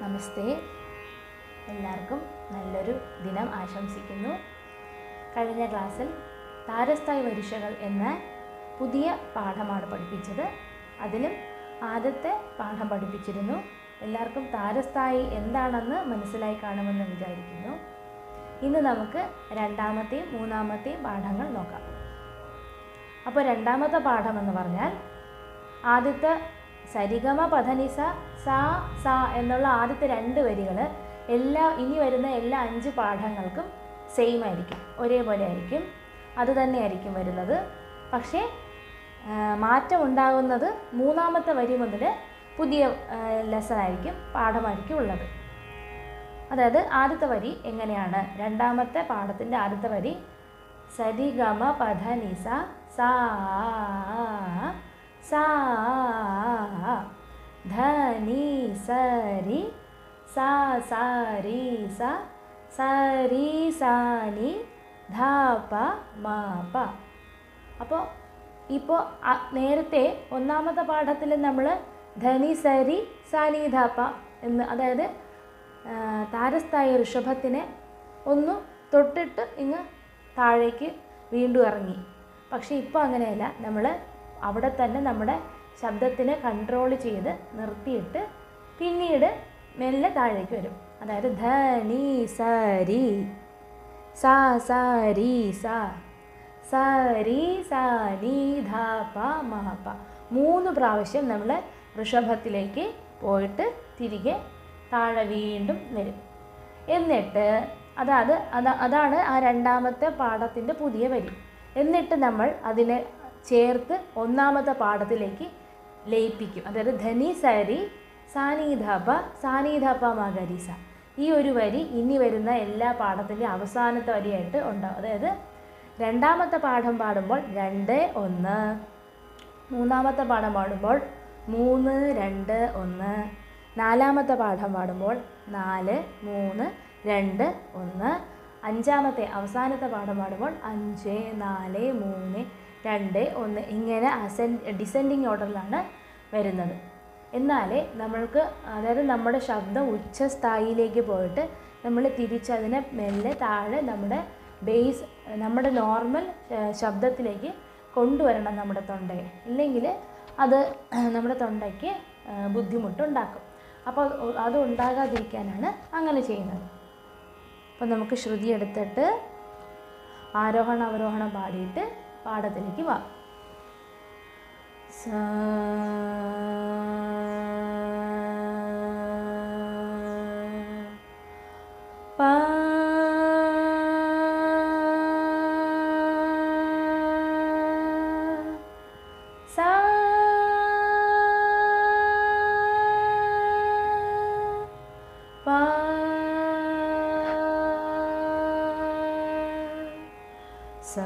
നമസ്തേ എല്ലാവർക്കും നല്ലൊരു ദിനം ആശംസിക്കുന്നു കഴിഞ്ഞ ക്ലാസ്സിൽ താരസ്ഥായി വരിഷകൾ എന്ന പുതിയ പാഠമാണ് പഠിപ്പിച്ചത് അതിലും ആദ്യത്തെ പാഠം പഠിപ്പിച്ചിരുന്നു എല്ലാവർക്കും താരസ്ഥായി എന്താണെന്ന് മനസ്സിലായി കാണുമെന്ന് വിചാരിക്കുന്നു ഇന്ന് നമുക്ക് രണ്ടാമത്തെയും മൂന്നാമത്തെയും പാഠങ്ങൾ നോക്കാം അപ്പോൾ രണ്ടാമത്തെ പാഠം എന്ന് പറഞ്ഞാൽ ആദ്യത്തെ സരിഗമ പധനിസ സാ സാ എന്നുള്ള ആദ്യത്തെ രണ്ട് വരികൾ എല്ലാ ഇനി വരുന്ന എല്ലാ അഞ്ച് പാഠങ്ങൾക്കും സെയിം ആയിരിക്കും ഒരേപോലെ ആയിരിക്കും അത് തന്നെയായിരിക്കും വരുന്നത് പക്ഷേ ആ, മാറ്റം ഉണ്ടാകുന്നത് മൂന്നാമത്തെ വരി മുതൽ പുതിയ ലെസൺ ആയിരിക്കും പാഠമായിരിക്കും ഉള്ളത് അതായത് ആദ്യത്തെ വരി എങ്ങനെയാണ് രണ്ടാമത്തെ പാഠത്തിൻ്റെ ആദ്യത്തെ വരി സരിഗമ പധ നിസ സാ സാ ധനി സരി സാ സാരി സ സരി സാനി ധ പ മ പ അപ്പോൾ ഇപ്പോൾ നേരത്തെ ഒന്നാമത്തെ പാഠത്തിൽ നമ്മൾ ധനി സരി സാനി ധ പ എന്ന് അതായത് ആ, താരസ്ഥായ ഋഷഭത്തിനെ ഒന്ന് തൊട്ടിട്ട് ഇങ്ങ് താഴേക്ക് വീണ്ടും ഇറങ്ങി പക്ഷേ ഇപ്പോൾ അങ്ങനെയല്ല നമ്മൾ അവിടെ തന്നെ നമ്മുടെ ശബ്ദത്തിനെ കൺട്രോൾ ചെയ്ത് നിർത്തിയിട്ട് പിന്നീട് മെല്ലെ താഴേക്ക് വരും അതായത് ധനി സരി സാ സാരി സാ സരി സാനി ധ പ മ പ മൂന്ന് പ്രാവശ്യം നമ്മൾ ഋഷഭത്തിലേക്ക് പോയിട്ട് തിരികെ താഴെ വീണ്ടും വരും എന്നിട്ട് അതാത് അതാ അതാണ് ആ രണ്ടാമത്തെ പാഠത്തിൻ്റെ പുതിയ വരി എന്നിട്ട് നമ്മൾ അതിനെ ചേർത്ത് ഒന്നാമത്തെ പാഠത്തിലേക്ക് ലയിപ്പിക്കും അതായത് ധനി സരി സാനീധാപ സാനീധാപ മകരിസ ഈ ഒരു വരി ഇനി വരുന്ന എല്ലാ പാഠത്തിൻ്റെ അവസാനത്തെ വരിയായിട്ട് ഉണ്ടാവും അതായത് രണ്ടാമത്തെ പാഠം പാടുമ്പോൾ രണ്ട് ഒന്ന് മൂന്നാമത്തെ പാഠം പാടുമ്പോൾ മൂന്ന് രണ്ട് ഒന്ന് നാലാമത്തെ പാഠം പാടുമ്പോൾ നാല് മൂന്ന് രണ്ട് ഒന്ന് അഞ്ചാമത്തെ അവസാനത്തെ പാഠം പാടുമ്പോൾ അഞ്ച് നാല് മൂന്ന് രണ്ട് ഒന്ന് ഇങ്ങനെ അസെൻ ഡിസെൻഡിങ് ഓർഡറിലാണ് വരുന്നത് എന്നാലേ നമ്മൾക്ക് അതായത് നമ്മുടെ ശബ്ദം ഉച്ചസ്ഥായിയിലേക്ക് പോയിട്ട് നമ്മൾ തിരിച്ചതിനെ മെല്ലെ താഴെ നമ്മുടെ ബേസ് നമ്മുടെ നോർമൽ ശബ്ദത്തിലേക്ക് കൊണ്ടുവരണം നമ്മുടെ തൊണ്ടയെ ഇല്ലെങ്കിൽ അത് നമ്മുടെ തൊണ്ടയ്ക്ക് ആ, ബുദ്ധിമുട്ടുണ്ടാക്കും അപ്പോൾ അത് അത് ഉണ്ടാകാതിരിക്കാനാണ് അങ്ങനെ ചെയ്യുന്നത് അപ്പോൾ നമുക്ക് ശ്രുതി എടുത്തിട്ട് ആരോഹണം അവരോഹണം പാടിയിട്ട് പാഠത്തിലേക്ക് വാ സ പ സ പ സ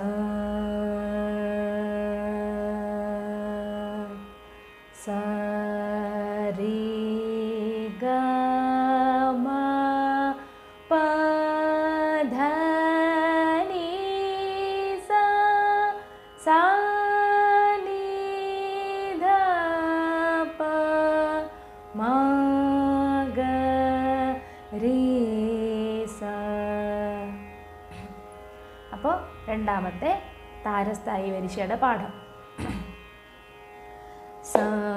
സ രി ഗ മ പ ധ നി സ സ നി ധ പ മ ഗ രി സ അപ്പോൾ രണ്ടാമത്തെ താരസ്ഥായി വരിശയുടെ പാഠം സ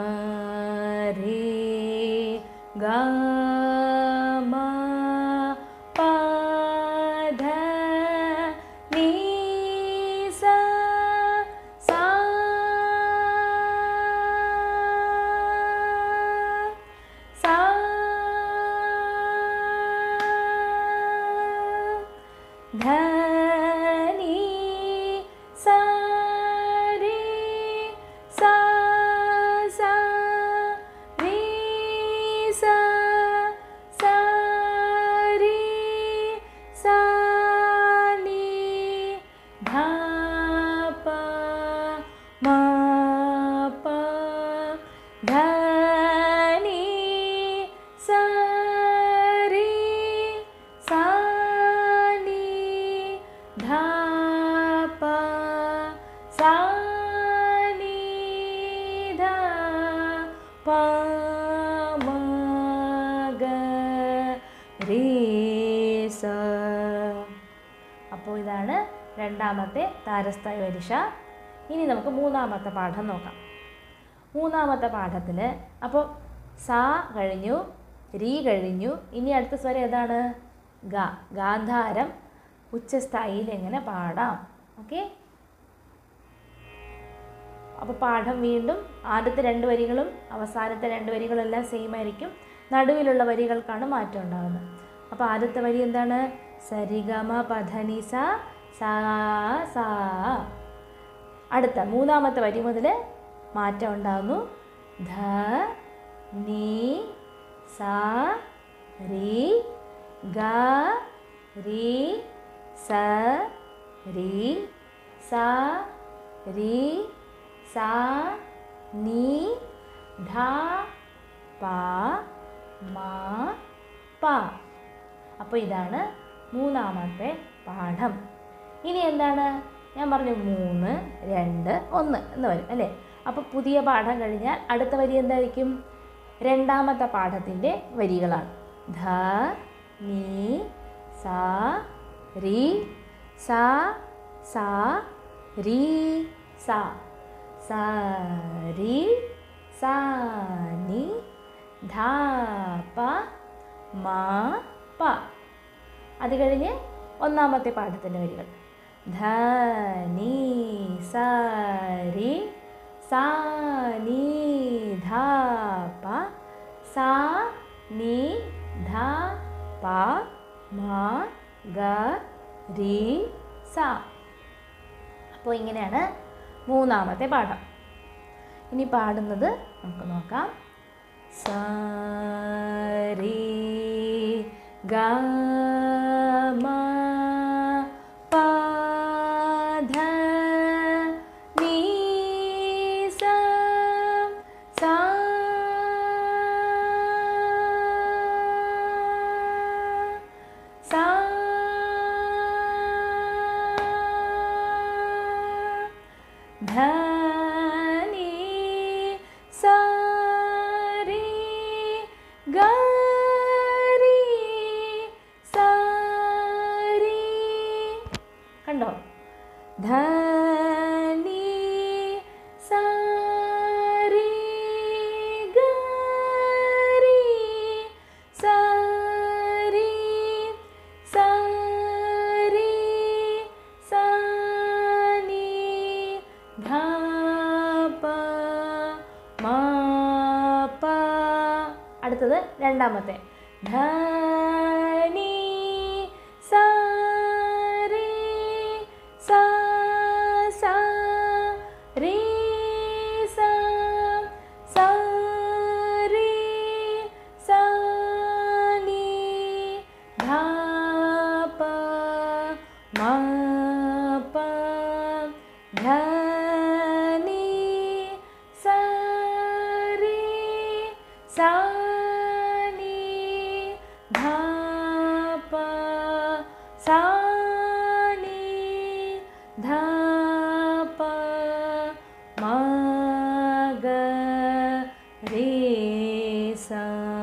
രി ഗ മ പ ധ നി സ സ സ ധ നി സ രി സ സ രി സ സ രി സ നി ധ പ മ പ ധ നി സ രി സ നി രീ സ അപ്പോൾ ഇതാണ് രണ്ടാമത്തെ താരസ്ഥായി വരിഷ ഇനി നമുക്ക് മൂന്നാമത്തെ പാഠം നോക്കാം മൂന്നാമത്തെ പാഠത്തിൽ അപ്പോൾ സാ കഴിഞ്ഞു രീ കഴിഞ്ഞു ഇനി അടുത്ത സ്വരം ഏതാണ് ഗ ഗാന്ധാരം ഉച്ചസ്ഥായിയിൽ എങ്ങനെ പാടാം ഓക്കെ അപ്പോൾ പാഠം വീണ്ടും ആദ്യത്തെ രണ്ട് വരികളും അവസാനത്തെ രണ്ട് വരികളും എല്ലാം സെയിം ആയിരിക്കും നടുവിലുള്ള വരികൾക്കാണ് മാറ്റം ഉണ്ടാകുന്നത് അപ്പോൾ ആദ്യത്തെ വരി എന്താണ് സരിഗമ പധനി സ സാ സാ അടുത്ത മൂന്നാമത്തെ വരി മുതൽ മാറ്റം ഉണ്ടാകുന്നു ധ നീ സ രി ഗ രി സ രി സ രി സ നീ ധ പ മ പ അപ്പോൾ ഇതാണ് മൂന്നാമത്തെ പാഠം ഇനി എന്താണ് ഞാൻ പറഞ്ഞു മൂന്ന് രണ്ട് ഒന്ന് എന്ന് വരും അല്ലേ അപ്പോൾ പുതിയ പാഠം കഴിഞ്ഞാൽ അടുത്ത വരി എന്തായിരിക്കും രണ്ടാമത്തെ പാഠത്തിൻ്റെ വരികളാണ് ധ നീ സ രി സ സ രി സ സ രി സ നി ധ പ മ പ അത് കഴിഞ്ഞ് ഒന്നാമത്തെ പാഠത്തിൻ്റെ വരികൾ ധ നീ സ രി സ നീ ധ പ സ നീ ധ പ മ ഗ രി സ അപ്പോൾ ഇങ്ങനെയാണ് മൂന്നാമത്തെ പാഠം ഇനി പാടുന്നത് നമുക്ക് നോക്കാം സ രി ഗ മ പ ധ നീ സ സ സ ധ നീ സ രി ഗ രി സ രി കണ്ടോ ധ നീ സ രി ഗ രി സ രി സ രി സ നീ ധ പ മ പ അടുത്തത് രണ്ടാമത്തെ ധ നീ സ രി സ സ രി സ സ രി സ നീ ധ പ മ പ ധ നീ സ രി സ നീ ധ പ സ നീ ധ പ മ ഗ രി സ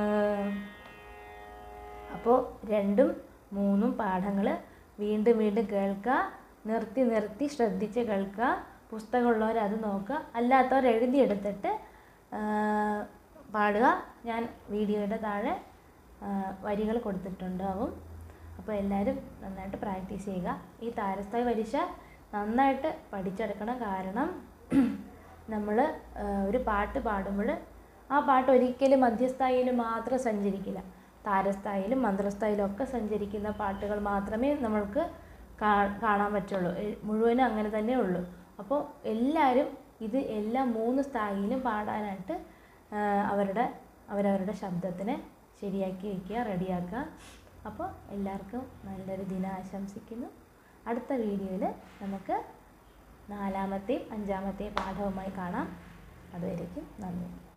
അപ്പോൾ രണ്ടും മൂന്നും പാഠങ്ങൾ വീണ്ടും വീണ്ടും കേൾക്കുക നിർത്തി നിർത്തി ശ്രദ്ധിച്ച് കേൾക്കുക പുസ്തകമുള്ളവർ അത് നോക്കുക അല്ലാത്തവർ എഴുതിയെടുത്തിട്ട് ആ, പാടുക ഞാൻ വീഡിയോയുടെ താഴെ ആ, വരികൾ കൊടുത്തിട്ടുണ്ടാവും അപ്പോൾ എല്ലാവരും നന്നായിട്ട് പ്രാക്ടീസ് ചെയ്യുക ഈ താരസ്ഥായി പരീക്ഷ നന്നായിട്ട് പഠിച്ചെടുക്കണം കാരണം നമ്മൾ ഒരു പാട്ട് പാടുമ്പോൾ ആ പാട്ട് ഒരിക്കലും മധ്യസ്ഥായിയിൽ മാത്രം സഞ്ചരിക്കില്ല താരസ്ഥായിലും മന്ത്രസ്ഥായിലും ഒക്കെ സഞ്ചരിക്കുന്ന പാട്ടുകൾ മാത്രമേ നമ്മൾക്ക് കാ- കാണാൻ പറ്റുള്ളൂ എ- മുഴുവനും അങ്ങനെ തന്നെ ഉള്ളൂ അപ്പോൾ എല്ലാവരും ഇത് എല്ലാ മൂന്ന് സ്ഥായിലും പാടാനായിട്ട് ആ, അവരുടെ അവരവരുടെ ശബ്ദത്തിനെ ശരിയാക്കി വയ്ക്കുക റെഡിയാക്കുക അപ്പോൾ എല്ലാവർക്കും നല്ലൊരു ദിനം ആശംസിക്കുന്നു അടുത്ത വീഡിയോയിൽ നമുക്ക് നാലാമത്തെയും അഞ്ചാമത്തെയും പാഠവുമായി കാണാം അതുവരേക്കും നന്ദി